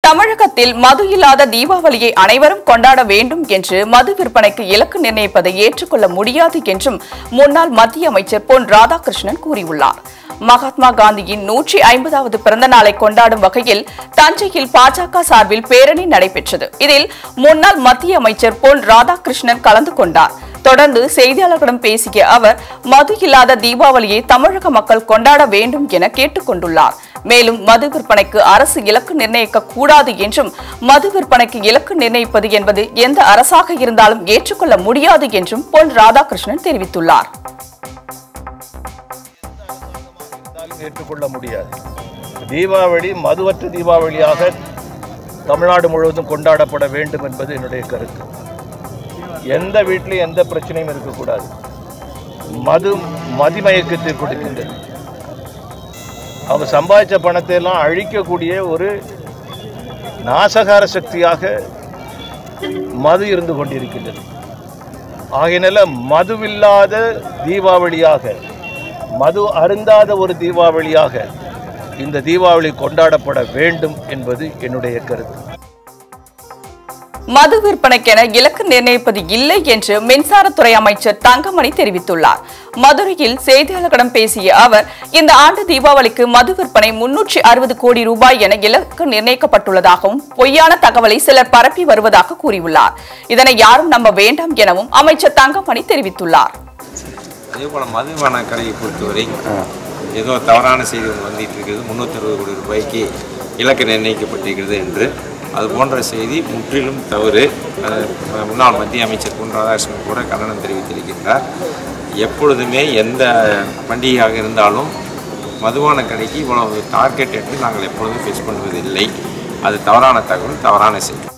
தமிழகத்தில் மது இல்லாத தீபாவளியை அனைவரும் கொண்டாட வேண்டும் என்று மது விற்பனைக்கு இலக்கு நிர்ணயிப்பதை ஏற்றுக்கொள்ள முடியாது என்றும் முன்னாள் மத்திய அமைச்சர் பொன் ராதாகிருஷ்ணன் கூறியுள்ளார் மகாத்மா காந்தியின் நூற்றி ஐம்பதாவது பிறந்த நாளை கொண்டாடும் வகையில் தஞ்சையில் பாஜக சார்பில் பேரணி நடைபெற்றது இதில் முன்னாள் மத்திய அமைச்சர் பொன் ராதாகிருஷ்ணன் கலந்து கொண்டார் தொடர்ந்து செய்தியாளர்களிடம் பேசிய அவர் மது இல்லாத தீபாவளியை தமிழக மக்கள் கொண்டாட வேண்டும் என கேட்டுக் கொண்டுள்ளார் மேலும் மது விற்பனைக்கு அரசு இலக்கு நிர்ணயிக்க கூடாது என்றும் மது விற்பனைக்கு இலக்கு நிர்ணயிப்பது என்பது எந்த அரசாக இருந்தாலும் ஏற்றுக்கொள்ள முடியாது என்றும் பொன் ராதாகிருஷ்ணன் தெரிவித்துள்ளார் இருந்தாலும் ஏற்றுக்கொள்ள முடியாது தீபாவளி மதுவற்ற தீபாவளியாக தமிழ்நாடு முழுவதும் கொண்டாடப்பட வேண்டும் என்பது என்னுடைய கருத்து எந்த வீட்டிலும் எந்த பிரச்சனையும் இருக்கக்கூடாது மது மதிமயக்கத்தை கொடுக்கின்றது அவங்க சம்பாதிச்ச பணத்தை எல்லாம் அழிக்கக்கூடிய ஒரு நாசகார சக்தியாக மது இருந்து கொண்டிருக்கின்றது ஆகையினால மதுவில்லாத தீபாவளியாக மது அருந்தாத ஒரு தீபாவளியாக இந்த தீபாவளி கொண்டாடப்பட வேண்டும் என்பது என்னுடைய கருத்து மது விற்பனைக்கென இலக்கு நிர்ணயிப்பது இல்லை என்று மின்சாரத்துறை அமைச்சர் தங்கமணி தெரிவித்துள்ளார் மதுரையில் செய்தியாளர்களிடம் பேசிய அவர் இந்த ஆண்டு தீபாவளிக்கு மது விற்பனை முன்னூற்றி அறுபது கோடி ரூபாய் என இலக்கு நிர்ணயிக்கப்பட்டுள்ளதாகவும் பொய்யான தகவலை சிலர் பரப்பி வருவதாக கூறியுள்ளார் இதனை யாரும் நம்ப வேண்டாம் எனவும் அமைச்சர் தங்கமணி தெரிவித்துள்ளார் அதே போல் மதுபான கடையை பொறுத்தவரை ஏதோ தவறான செய்தி ஒன்று வந்துட்டு இருக்கிறது முந்நூற்றி அறுபது கோடி ரூபாய்க்கு இலக்கு நிர்ணயிக்கப்பட்டிருக்கிறது என்று அது போன்ற செய்தி முற்றிலும் தவறு அது முன்னாள் மத்திய அமைச்சர் பொன் ராதாகிருஷ்ணன் கூட கண்டனம் தெரிவித்திருக்கின்றார் எப்பொழுதுமே எந்த பண்டிகையாக இருந்தாலும் மதுபான கடைக்கு இவ்வளவு டார்கெட் என்று நாங்கள் எப்பொழுதும் ஃபிக்ஸ் பண்ணுவதில்லை அது தவறான தகவல் தவறான செய்தி